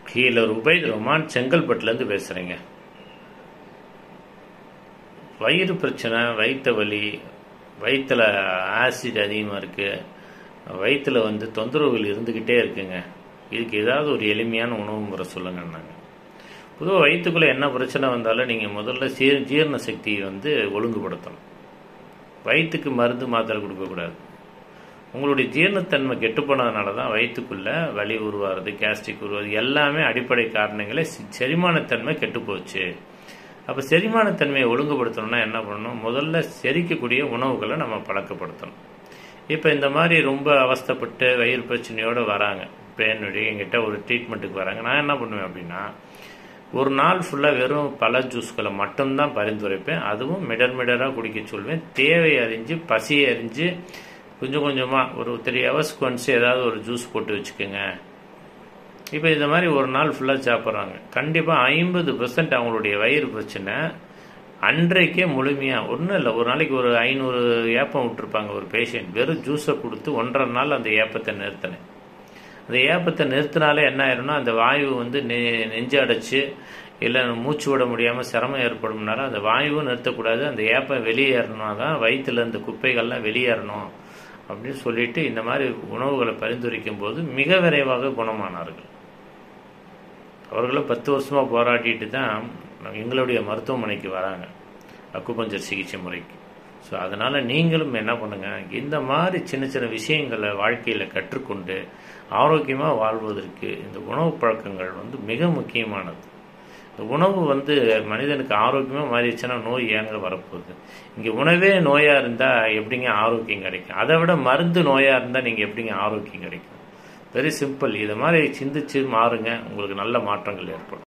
healer Ubaid Rahman செங்கல்பட்டுலேருந்து பேசுகிறேங்க வயிறு பிரச்சனை வயிற்று வலி வயிற்றில் ஆசிட் அதிகமாக இருக்குது வயிற்றில் வந்து தொந்தரவுகள் இருந்துக்கிட்டே இருக்குங்க இதுக்கு ஏதாவது ஒரு எளிமையான உணவு முறை சொல்லுங்கன்னாங்க பொதுவாக வயிற்றுக்குள்ளே என்ன பிரச்சனை வந்தாலும் நீங்கள் முதல்ல சீ ஜீரண சக்தியை வந்து ஒழுங்குபடுத்தணும் வயிற்றுக்கு மருந்து மாத்திரை கொடுக்கக்கூடாது உங்களுடைய ஜீரணத்தன்மை கெட்டு போனதுனால தான் வயிற்றுக்குள்ளே வலி உருவாகிறது கேஸ்ட்ரிக் உருவாது எல்லாமே அடிப்படை காரணங்களே செரிமானத்தன்மை கெட்டு போச்சு அப்போ செரிமானத்தன்மையை ஒழுங்குபடுத்தணும்னா என்ன பண்ணணும் முதல்ல செரிக்கக்கூடிய உணவுகளை நம்ம பழக்கப்படுத்தணும் இப்போ இந்த மாதிரி ரொம்ப அவஸ்தப்பட்டு வயிறு பிரச்சனையோடு வராங்க இப்போ என்னுடைய எங்கிட்ட ஒரு ட்ரீட்மெண்ட்டுக்கு வராங்க நான் என்ன பண்ணுவேன் அப்படின்னா ஒரு நாள் ஃபுல்லாக வெறும் பழ ஜூஸ்களை மட்டும்தான் பரிந்துரைப்பேன் அதுவும் மிடர் மிடராக குடிக்க சொல்வேன் தேவை அறிஞ்சு பசியை அறிஞ்சு கொஞ்சம் கொஞ்சமாக ஒரு த்ரீ ஹவர்ஸ்க்கு ஒன்ஸ் ஏதாவது ஒரு ஜூஸ் போட்டு வச்சுக்கோங்க இப்போ இந்த மாதிரி ஒரு நாள் ஃபுல்லாக சாப்பிட்றாங்க கண்டிப்பாக ஐம்பது பர்சன்ட் அவங்களுடைய வயிறு பிரச்சனை அன்றைக்கே முழுமையாக ஒன்றும் இல்லை ஒரு நாளைக்கு ஒரு ஐநூறு ஏப்பம் விட்டுருப்பாங்க ஒரு பேஷண்ட் வெறும் ஜூஸை கொடுத்து ஒன்றரை நாள் அந்த ஏப்பத்தை நிறுத்தினேன் அந்த ஏப்பத்தை நிறுத்தினாலே என்ன ஆயிரும்னா அந்த வாயு வந்து நெ நெஞ்சு அடைச்சு இல்லை மூச்சு விட முடியாமல் சிரமம் ஏற்படும்னால அந்த வாயுவும் நிறுத்தக்கூடாது அந்த ஏப்பம் வெளியேறணும்னா தான் வயிற்றுல இந்த குப்பைகள்லாம் வெளியேறணும் அப்படின்னு சொல்லிட்டு இந்த மாதிரி உணவுகளை பரிந்துரைக்கும் போது மிக விரைவாக குணமானார்கள் அவர்களும் பத்து வருஷமாக போராடிட்டு தான் எங்களுடைய மருத்துவமனைக்கு வராங்க அக்குபஞ்சர் சிகிச்சை முறைக்கு ஸோ அதனால் நீங்களும் என்ன பண்ணுங்கள் இந்த மாதிரி சின்ன சின்ன விஷயங்களை வாழ்க்கையில் கற்றுக்கொண்டு ஆரோக்கியமாக வாழ்வதற்கு இந்த உணவு பழக்கங்கள் வந்து மிக முக்கியமானது இந்த உணவு வந்து மனிதனுக்கு ஆரோக்கியமாக மாறிடுச்சுன்னா நோய் ஏங்க வரப்போகுது இங்கே உணவே நோயாக இருந்தால் எப்படிங்க ஆரோக்கியம் கிடைக்கும் அதை விட மருந்து நோயாக இருந்தால் நீங்கள் எப்படிங்க ஆரோக்கியம் கிடைக்கும் வெரி சிம்பிள் இதை மாதிரி சிந்திச்சு மாறுங்க உங்களுக்கு நல்ல மாற்றங்கள் ஏற்படும்